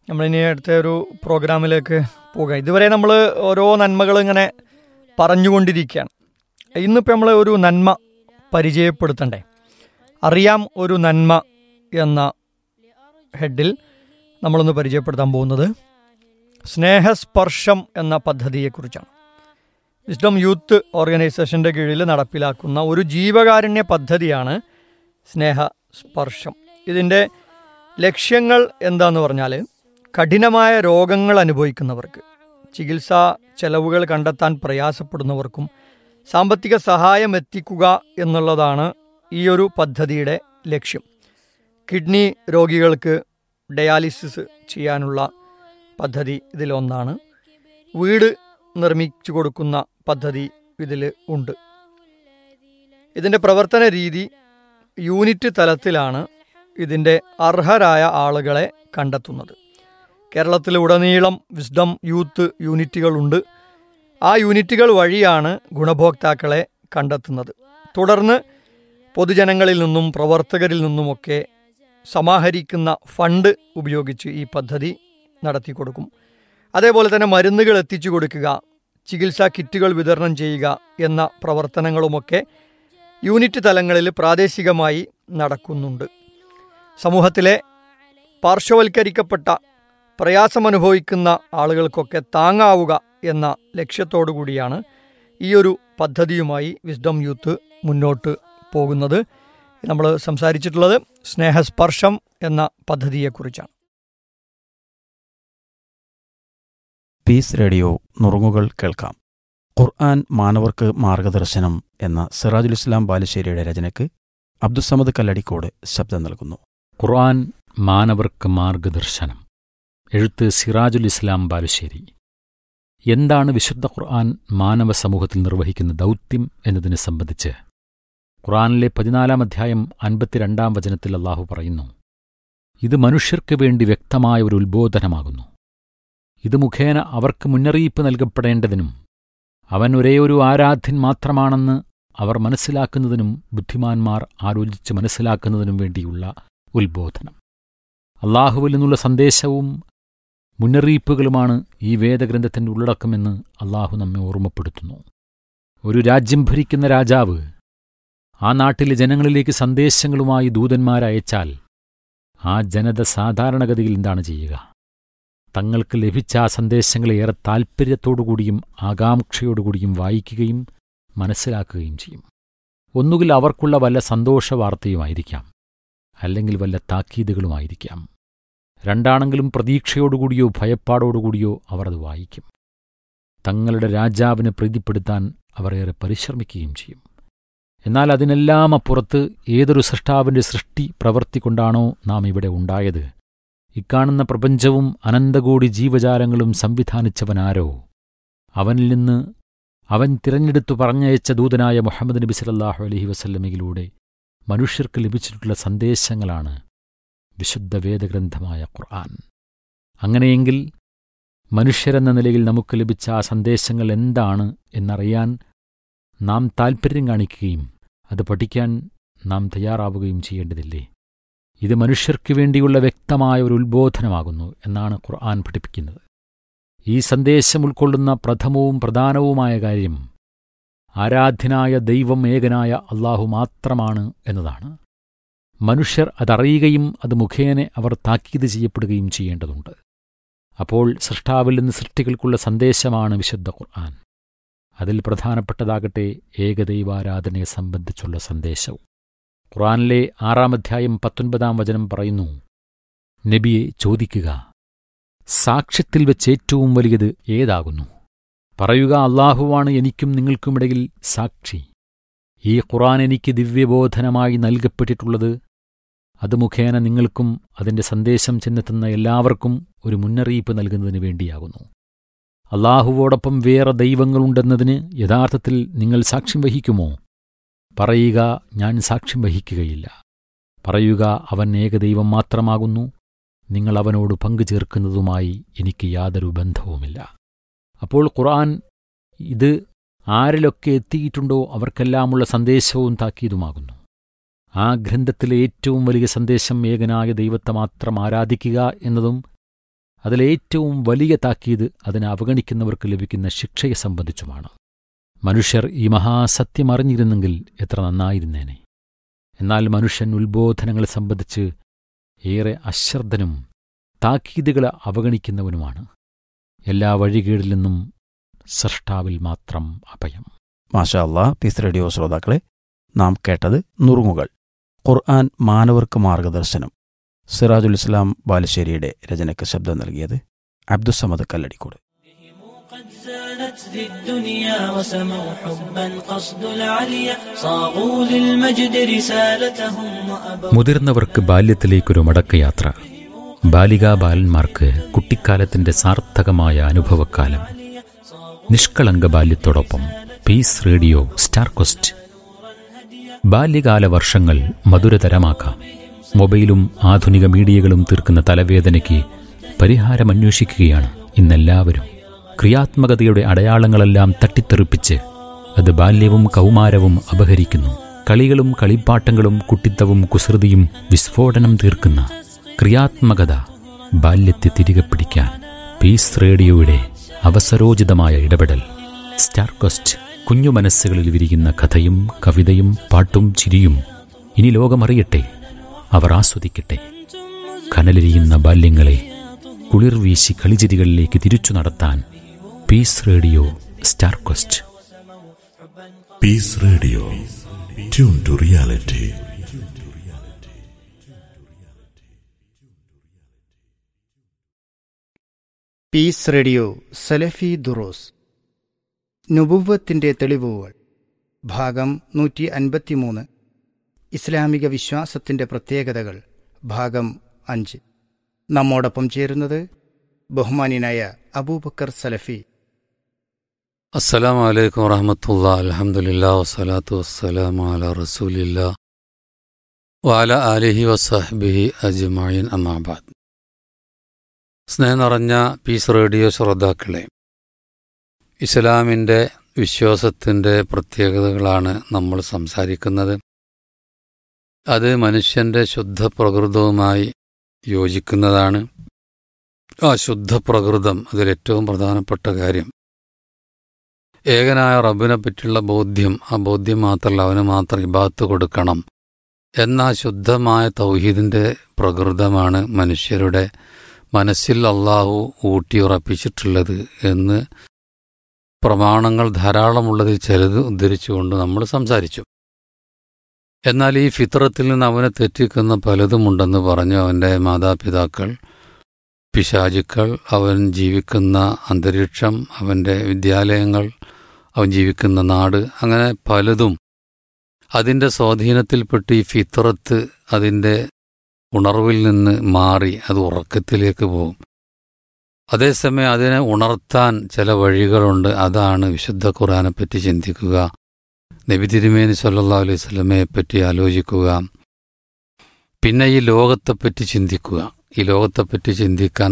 നമ്മളിനി അടുത്ത ഒരു പ്രോഗ്രാമിലേക്ക് പോകാം ഇതുവരെ നമ്മൾ ഓരോ നന്മകൾ ഇങ്ങനെ പറഞ്ഞുകൊണ്ടിരിക്കുകയാണ് ഇന്നിപ്പോൾ നമ്മൾ ഒരു നന്മ പരിചയപ്പെടുത്തണ്ടേ അറിയാം ഒരു നന്മ എന്ന ഹെഡിൽ നമ്മളൊന്ന് പരിചയപ്പെടുത്താൻ പോകുന്നത് സ്നേഹസ്പർശം എന്ന പദ്ധതിയെക്കുറിച്ചാണ് വിസ്ഡം യൂത്ത് ഓർഗനൈസേഷൻ്റെ കീഴിൽ നടപ്പിലാക്കുന്ന ഒരു ജീവകാരുണ്യ പദ്ധതിയാണ് സ്നേഹസ്പർശം ഇതിൻ്റെ ലക്ഷ്യങ്ങൾ എന്താന്ന് പറഞ്ഞാൽ കഠിനമായ രോഗങ്ങൾ അനുഭവിക്കുന്നവർക്ക് ചികിത്സാ ചെലവുകൾ കണ്ടെത്താൻ പ്രയാസപ്പെടുന്നവർക്കും സാമ്പത്തിക സഹായം എത്തിക്കുക എന്നുള്ളതാണ് ഈ ഒരു പദ്ധതിയുടെ ലക്ഷ്യം കിഡ്നി രോഗികൾക്ക് ഡയാലിസിസ് ചെയ്യാനുള്ള പദ്ധതി ഇതിലൊന്നാണ് വീട് നിർമ്മിച്ചു കൊടുക്കുന്ന പദ്ധതി ഇതിൽ ഉണ്ട് ഇതിൻ്റെ പ്രവർത്തന രീതി യൂണിറ്റ് തലത്തിലാണ് ഇതിൻ്റെ അർഹരായ ആളുകളെ കണ്ടെത്തുന്നത് കേരളത്തിലുടനീളം വിസ്ഡം യൂത്ത് യൂണിറ്റുകളുണ്ട് ആ യൂണിറ്റുകൾ വഴിയാണ് ഗുണഭോക്താക്കളെ കണ്ടെത്തുന്നത് തുടർന്ന് പൊതുജനങ്ങളിൽ നിന്നും പ്രവർത്തകരിൽ നിന്നുമൊക്കെ സമാഹരിക്കുന്ന ഫണ്ട് ഉപയോഗിച്ച് ഈ പദ്ധതി നടത്തി കൊടുക്കും അതേപോലെ തന്നെ മരുന്നുകൾ എത്തിച്ചു കൊടുക്കുക ചികിത്സാ കിറ്റുകൾ വിതരണം ചെയ്യുക എന്ന പ്രവർത്തനങ്ങളുമൊക്കെ യൂണിറ്റ് തലങ്ങളിൽ പ്രാദേശികമായി നടക്കുന്നുണ്ട് സമൂഹത്തിലെ പാർശ്വവൽക്കരിക്കപ്പെട്ട പ്രയാസമനുഭവിക്കുന്ന ആളുകൾക്കൊക്കെ താങ്ങാവുക എന്ന ലക്ഷ്യത്തോടു കൂടിയാണ് ഈ ഒരു പദ്ധതിയുമായി വിസ്ഡം യൂത്ത് മുന്നോട്ട് പോകുന്നത് നമ്മൾ സംസാരിച്ചിട്ടുള്ളത് സ്നേഹസ്പർശം എന്ന പദ്ധതിയെക്കുറിച്ചാണ് പീസ് റേഡിയോ നുറുങ്ങുകൾ കേൾക്കാം ഖുർആൻ മാനവർക്ക് മാർഗദർശനം എന്ന സിറാജുൽ ഇസ്ലാം ബാലുശ്ശേരിയുടെ രചനയ്ക്ക് അബ്ദുസമദ് കല്ലടിക്കോട് ശബ്ദം നൽകുന്നു ഖുർആൻ മാനവർക്ക് മാർഗദർശനം എഴുത്ത് സിറാജുൽ ഇസ്ലാം ബാലുശ്ശേരി എന്താണ് വിശുദ്ധ ഖുർആൻ മാനവ സമൂഹത്തിൽ നിർവഹിക്കുന്ന ദൗത്യം എന്നതിനെ സംബന്ധിച്ച് ഖുർആനിലെ പതിനാലാം അധ്യായം അൻപത്തിരണ്ടാം വചനത്തിൽ അള്ളാഹു പറയുന്നു ഇത് മനുഷ്യർക്ക് വേണ്ടി വ്യക്തമായ ഒരു ഉത്ബോധനമാകുന്നു ഇത് മുഖേന അവർക്ക് മുന്നറിയിപ്പ് നൽകപ്പെടേണ്ടതിനും അവൻ ഒരേയൊരു ആരാധ്യൻ മാത്രമാണെന്ന് അവർ മനസ്സിലാക്കുന്നതിനും ബുദ്ധിമാന്മാർ ആലോചിച്ച് മനസ്സിലാക്കുന്നതിനും വേണ്ടിയുള്ള ഉത്ബോധനം അള്ളാഹുവിൽ നിന്നുള്ള സന്ദേശവും മുന്നറിയിപ്പുകളുമാണ് ഈ വേദഗ്രന്ഥത്തിന്റെ ഉള്ളടക്കമെന്ന് അള്ളാഹു നമ്മെ ഓർമ്മപ്പെടുത്തുന്നു ഒരു രാജ്യം ഭരിക്കുന്ന രാജാവ് ആ നാട്ടിലെ ജനങ്ങളിലേക്ക് സന്ദേശങ്ങളുമായി ദൂതന്മാരയച്ചാൽ ആ ജനത സാധാരണഗതിയിൽ എന്താണ് ചെയ്യുക തങ്ങൾക്ക് ലഭിച്ച ആ സന്ദേശങ്ങളെ ഏറെ താൽപ്പര്യത്തോടുകൂടിയും ആകാംക്ഷയോടുകൂടിയും വായിക്കുകയും മനസ്സിലാക്കുകയും ചെയ്യും ഒന്നുകിൽ അവർക്കുള്ള വല്ല സന്തോഷ വാർത്തയുമായിരിക്കാം അല്ലെങ്കിൽ വല്ല താക്കീതുകളുമായിരിക്കാം രണ്ടാണെങ്കിലും പ്രതീക്ഷയോടുകൂടിയോ ഭയപ്പാടോടുകൂടിയോ അവർ അത് വായിക്കും തങ്ങളുടെ രാജാവിനെ പ്രീതിപ്പെടുത്താൻ അവർ ഏറെ പരിശ്രമിക്കുകയും ചെയ്യും എന്നാൽ അതിനെല്ലാം അപ്പുറത്ത് ഏതൊരു സൃഷ്ടാവിന്റെ സൃഷ്ടി പ്രവൃത്തി കൊണ്ടാണോ നാം ഇവിടെ ഉണ്ടായത് ഇക്കാണുന്ന പ്രപഞ്ചവും അനന്തകോടി ജീവജാലങ്ങളും സംവിധാനിച്ചവനാരോ അവനിൽ നിന്ന് അവൻ തിരഞ്ഞെടുത്തു പറഞ്ഞയച്ച ദൂതനായ മുഹമ്മദ് നബി സലല്ലാഹു അലഹി വസല്ലമയിലൂടെ മനുഷ്യർക്ക് ലഭിച്ചിട്ടുള്ള സന്ദേശങ്ങളാണ് വിശുദ്ധ വേദഗ്രന്ഥമായ ഖുർആൻ അങ്ങനെയെങ്കിൽ മനുഷ്യരെന്ന നിലയിൽ നമുക്ക് ലഭിച്ച ആ സന്ദേശങ്ങൾ എന്താണ് എന്നറിയാൻ നാം താൽപ്പര്യം കാണിക്കുകയും അത് പഠിക്കാൻ നാം തയ്യാറാവുകയും ചെയ്യേണ്ടതില്ലേ ഇത് മനുഷ്യർക്കു വേണ്ടിയുള്ള വ്യക്തമായ ഒരു ഉത്ബോധനമാകുന്നു എന്നാണ് ഖുർആൻ പഠിപ്പിക്കുന്നത് ഈ സന്ദേശം ഉൾക്കൊള്ളുന്ന പ്രഥമവും പ്രധാനവുമായ കാര്യം ആരാധ്യനായ ദൈവം ഏകനായ അള്ളാഹു മാത്രമാണ് എന്നതാണ് മനുഷ്യർ അതറിയുകയും അത് മുഖേന അവർ താക്കീത് ചെയ്യപ്പെടുകയും ചെയ്യേണ്ടതുണ്ട് അപ്പോൾ സൃഷ്ടാവിൽ നിന്ന് സൃഷ്ടികൾക്കുള്ള സന്ദേശമാണ് വിശുദ്ധ ഖുർആൻ അതിൽ പ്രധാനപ്പെട്ടതാകട്ടെ ഏകദൈവാരാധനയെ സംബന്ധിച്ചുള്ള സന്ദേശവും ഖുർആനിലെ ആറാം അധ്യായം പത്തൊൻപതാം വചനം പറയുന്നു നബിയെ ചോദിക്കുക സാക്ഷ്യത്തിൽ വെച്ച് ഏറ്റവും വലിയത് ഏതാകുന്നു പറയുക അള്ളാഹുവാണ് എനിക്കും നിങ്ങൾക്കുമിടയിൽ സാക്ഷി ഈ ഖുർആൻ എനിക്ക് ദിവ്യബോധനമായി നൽകപ്പെട്ടിട്ടുള്ളത് അത് മുഖേന നിങ്ങൾക്കും അതിന്റെ സന്ദേശം ചെന്നെത്തുന്ന എല്ലാവർക്കും ഒരു മുന്നറിയിപ്പ് നൽകുന്നതിന് വേണ്ടിയാകുന്നു അള്ളാഹുവോടൊപ്പം വേറെ ദൈവങ്ങളുണ്ടെന്നതിന് യഥാർത്ഥത്തിൽ നിങ്ങൾ സാക്ഷ്യം വഹിക്കുമോ പറയുക ഞാൻ സാക്ഷ്യം വഹിക്കുകയില്ല പറയുക അവൻ ഏകദൈവം മാത്രമാകുന്നു നിങ്ങൾ അവനോട് പങ്കു ചേർക്കുന്നതുമായി എനിക്ക് യാതൊരു ബന്ധവുമില്ല അപ്പോൾ ഖുർആൻ ഇത് ആരിലൊക്കെ എത്തിയിട്ടുണ്ടോ അവർക്കെല്ലാമുള്ള സന്ദേശവും താക്കീതുമാകുന്നു ആ ഗ്രന്ഥത്തിലെ ഏറ്റവും വലിയ സന്ദേശം ഏകനായ ദൈവത്തെ മാത്രം ആരാധിക്കുക എന്നതും അതിലേറ്റവും വലിയ താക്കീത് അതിനെ അവഗണിക്കുന്നവർക്ക് ലഭിക്കുന്ന ശിക്ഷയെ സംബന്ധിച്ചുമാണ് മനുഷ്യർ ഈ മഹാസത്യം അറിഞ്ഞിരുന്നെങ്കിൽ എത്ര നന്നായിരുന്നേനെ എന്നാൽ മനുഷ്യൻ ഉത്ബോധനങ്ങളെ സംബന്ധിച്ച് ഏറെ അശ്രദ്ധനും താക്കീതുകളെ അവഗണിക്കുന്നവനുമാണ് എല്ലാ വഴികേടിൽ നിന്നും സൃഷ്ടാവിൽ മാത്രം അഭയം മാഷാ അല്ലാ പീസ് റേഡിയോ ശ്രോതാക്കളെ നാം കേട്ടത് നുറുങ്ങുകൾ ഖുർആൻ മാനവർക്ക് മാർഗദർശനം സിറാജുൽ ഇസ്ലാം ബാലുശ്ശേരിയുടെ രചനയ്ക്ക് ശബ്ദം നൽകിയത് അബ്ദുസമദ് കല്ലടിക്കോട് قد زانت ذي الدنيا وسموا حبا قصد العليا صاغوا للمجد رسالتهم وأبوا മുതിർന്നവർക്ക് ബാല്യത്തിലേക്കൊരു മടക്കയാത്ര ബാലികാ ബാലന്മാർക്ക് കുട്ടിക്കാലത്തിന്റെ സാർത്ഥകമായ അനുഭവക്കാലം നിഷ്കളങ്ക ബാല്യത്തോടൊപ്പം പീസ് റേഡിയോ സ്റ്റാർ ക്വസ്റ്റ് ബാല്യകാല വർഷങ്ങൾ മധുരതരമാക്കാം മൊബൈലും ആധുനിക മീഡിയകളും തീർക്കുന്ന തലവേദനയ്ക്ക് പരിഹാരമന്വേഷിക്കുകയാണ് ഇന്നെല്ലാവരും ക്രിയാത്മകതയുടെ അടയാളങ്ങളെല്ലാം തട്ടിത്തെറിപ്പിച്ച് അത് ബാല്യവും കൗമാരവും അപഹരിക്കുന്നു കളികളും കളിപ്പാട്ടങ്ങളും കുട്ടിത്തവും കുസൃതിയും വിസ്ഫോടനം തീർക്കുന്ന ക്രിയാത്മകത ബാല്യത്തെ തിരികെ പിടിക്കാൻ പീസ് റേഡിയോയുടെ അവസരോചിതമായ ഇടപെടൽ സ്റ്റാർ ക്വസ്റ്റ് കുഞ്ഞു മനസ്സുകളിൽ വിരിയുന്ന കഥയും കവിതയും പാട്ടും ചിരിയും ഇനി ലോകമറിയട്ടെ അവർ ആസ്വദിക്കട്ടെ കനലെരിയുന്ന ബാല്യങ്ങളെ കുളിർ വീശി കളിചിരികളിലേക്ക് തിരിച്ചു നടത്താൻ Peace Radio Star Quest Peace Radio. Tune to reality. Peace Radio സലഫി ദുറോസ് നുബുവ്വത്തിൻ്റെ തെളിവുകൾ ഭാഗം നൂറ്റി അൻപത്തിമൂന്ന് ഇസ്ലാമിക വിശ്വാസത്തിൻ്റെ പ്രത്യേകതകൾ ഭാഗം അഞ്ച് നമ്മോടൊപ്പം ചേരുന്നത് ബഹുമാനിനായ അബൂബക്കർ സലഫി അസ്സലാമു അലൈക്കും വറഹമത്തുള്ള അൽഹംദുലില്ലാ വസ്സലാത്തു വസ്സലാമു അല റസൂലില്ലാ വാല ആലിഹി വസഹ്ബിഹി അജ്മഈൻ അമ്മാബാദ് സ്നേഹം നിറഞ്ഞ പീസ് റേഡിയോ ശ്രോതാക്കളെ ഇസ്ലാമിൻ്റെ വിശ്വാസത്തിൻ്റെ പ്രത്യേകതകളാണ് നമ്മൾ സംസാരിക്കുന്നത് അത് മനുഷ്യൻ്റെ ശുദ്ധ പ്രകൃതവുമായി യോജിക്കുന്നതാണ് ആ ശുദ്ധ പ്രകൃതം അതിലേറ്റവും പ്രധാനപ്പെട്ട കാര്യം ഏകനായ റബ്ബിനെ പറ്റിയുള്ള ബോധ്യം ആ ബോധ്യം മാത്രമല്ല അവന് മാത്രം ഇബാത്ത് കൊടുക്കണം എന്ന ശുദ്ധമായ തൗഹീദിന്റെ പ്രകൃതമാണ് മനുഷ്യരുടെ മനസ്സിൽ അള്ളാഹു ഊട്ടിയുറപ്പിച്ചിട്ടുള്ളത് എന്ന് പ്രമാണങ്ങൾ ധാരാളമുള്ളതിൽ ചിലത് ഉദ്ധരിച്ചുകൊണ്ട് നമ്മൾ സംസാരിച്ചു എന്നാൽ ഈ ഫിത്രത്തിൽ നിന്ന് അവനെ തെറ്റിക്കുന്ന പലതുമുണ്ടെന്ന് പറഞ്ഞു അവൻ്റെ മാതാപിതാക്കൾ പിശാചുക്കൾ അവൻ ജീവിക്കുന്ന അന്തരീക്ഷം അവൻ്റെ വിദ്യാലയങ്ങൾ അവൻ ജീവിക്കുന്ന നാട് അങ്ങനെ പലതും അതിൻ്റെ സ്വാധീനത്തിൽപ്പെട്ട് ഈ ഫിത്രത്ത് അതിൻ്റെ ഉണർവിൽ നിന്ന് മാറി അത് ഉറക്കത്തിലേക്ക് പോകും അതേസമയം അതിനെ ഉണർത്താൻ ചില വഴികളുണ്ട് അതാണ് വിശുദ്ധ ഖുറാനെപ്പറ്റി ചിന്തിക്കുക നബി തിരുമേനി സല്ലാ അലൈഹി സ്വലമയെ പറ്റി ആലോചിക്കുക പിന്നെ ഈ ലോകത്തെപ്പറ്റി ചിന്തിക്കുക ഈ ലോകത്തെപ്പറ്റി ചിന്തിക്കാൻ